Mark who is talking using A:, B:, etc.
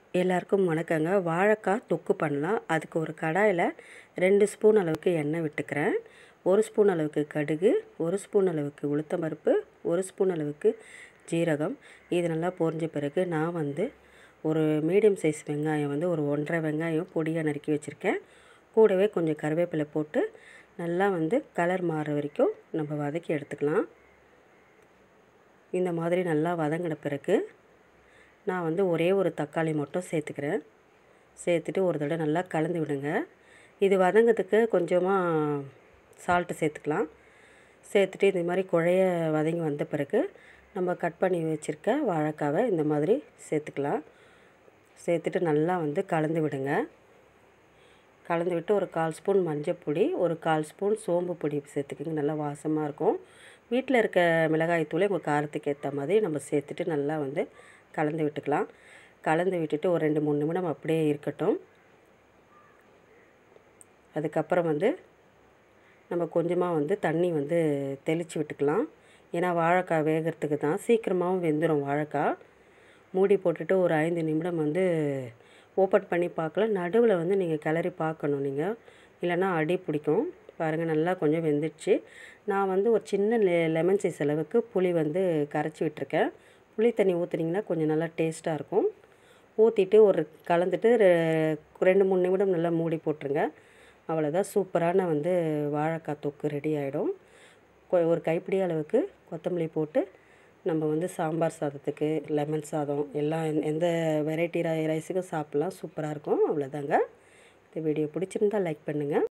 A: எல்லாருக்கும் வணக்கங்க வாழைக்காய் தொக்கு பண்ணலாம் அதுக்கு ஒரு கடாயில் ரெண்டு ஸ்பூன் அளவுக்கு எண்ணெய் விட்டுக்கிறேன் ஒரு ஸ்பூன் அளவுக்கு கடுகு ஒரு ஸ்பூன் அளவுக்கு உளுத்தம்பருப்பு ஒரு ஸ்பூன் அளவுக்கு ஜீரகம் இது நல்லா பொரிஞ்ச பிறகு நான் வந்து ஒரு மீடியம் சைஸ் வெங்காயம் வந்து ஒரு ஒன்றரை வெங்காயம் பொடியாக நறுக்கி வச்சுருக்கேன் கூடவே கொஞ்சம் கருவேப்பிலை போட்டு நல்லா வந்து கலர் மாற வரைக்கும் நம்ம வதக்கி எடுத்துக்கலாம் இந்த மாதிரி நல்லா வதங்கின பிறகு நான் வந்து ஒரே ஒரு தக்காளி மட்டும் சேர்த்துக்கிறேன் சேர்த்துட்டு ஒரு தடவை நல்லா கலந்து விடுங்க இது வதங்கிறதுக்கு கொஞ்சமாக சால்ட்டு சேர்த்துக்கலாம் சேர்த்துட்டு இந்த மாதிரி குழைய வதங்கி வந்த பிறகு நம்ம கட் பண்ணி வச்சுருக்க வாழைக்காவை இந்த மாதிரி சேர்த்துக்கலாம் சேர்த்துட்டு நல்லா வந்து கலந்து விடுங்க கலந்து விட்டு ஒரு கால் ஸ்பூன் மஞ்சள் பொடி ஒரு கால் ஸ்பூன் சோம்பு பொடி சேர்த்துக்கிங்க நல்லா வாசமாக இருக்கும் வீட்டில் இருக்க மிளகாய் தூளை உங்கள் காரத்துக்கு ஏற்ற மாதிரி நம்ம சேர்த்துட்டு நல்லா வந்து கலந்து விட்டுக்கலாம் கலந்து விட்டுட்டு ஒரு ரெண்டு மூணு நிமிடம் அப்படியே இருக்கட்டும் அதுக்கப்புறம் வந்து நம்ம கொஞ்சமாக வந்து தண்ணி வந்து தெளித்து விட்டுக்கலாம் ஏன்னா வாழைக்காய் வேகிறதுக்கு தான் சீக்கிரமாகவும் வெந்துடும் வாழைக்காய் மூடி போட்டுட்டு ஒரு ஐந்து நிமிடம் வந்து ஓப்பன் பண்ணி பார்க்கலாம் நடுவில் வந்து நீங்கள் கிளறி பார்க்கணும் நீங்கள் இல்லைன்னா அடி பிடிக்கும் பாருங்கள் நல்லா கொஞ்சம் வெந்துடுச்சு நான் வந்து ஒரு சின்ன லெ லெமன் சைஸ் அளவுக்கு புளி வந்து கரைச்சி விட்டுருக்கேன் புளி தண்ணி ஊற்றுனீங்கன்னா கொஞ்சம் நல்லா டேஸ்ட்டாக இருக்கும் ஊற்றிட்டு ஒரு கலந்துட்டு ரெண்டு மூணு நிமிடம் நல்லா மூடி போட்டுருங்க அவ்வளோதான் சூப்பரான வந்து வாழைக்காய் தொக்கு ரெடி ஆகிடும் ஒரு கைப்பிடி அளவுக்கு கொத்தமல்லி போட்டு நம்ம வந்து சாம்பார் சாதத்துக்கு லெமன் சாதம் எல்லாம் எந்த வெரைட்டி ரை ரைஸுக்கும் சாப்பிட்லாம் சூப்பராக இருக்கும் அவ்வளோதாங்க இந்த வீடியோ பிடிச்சிருந்தா லைக் பண்ணுங்கள்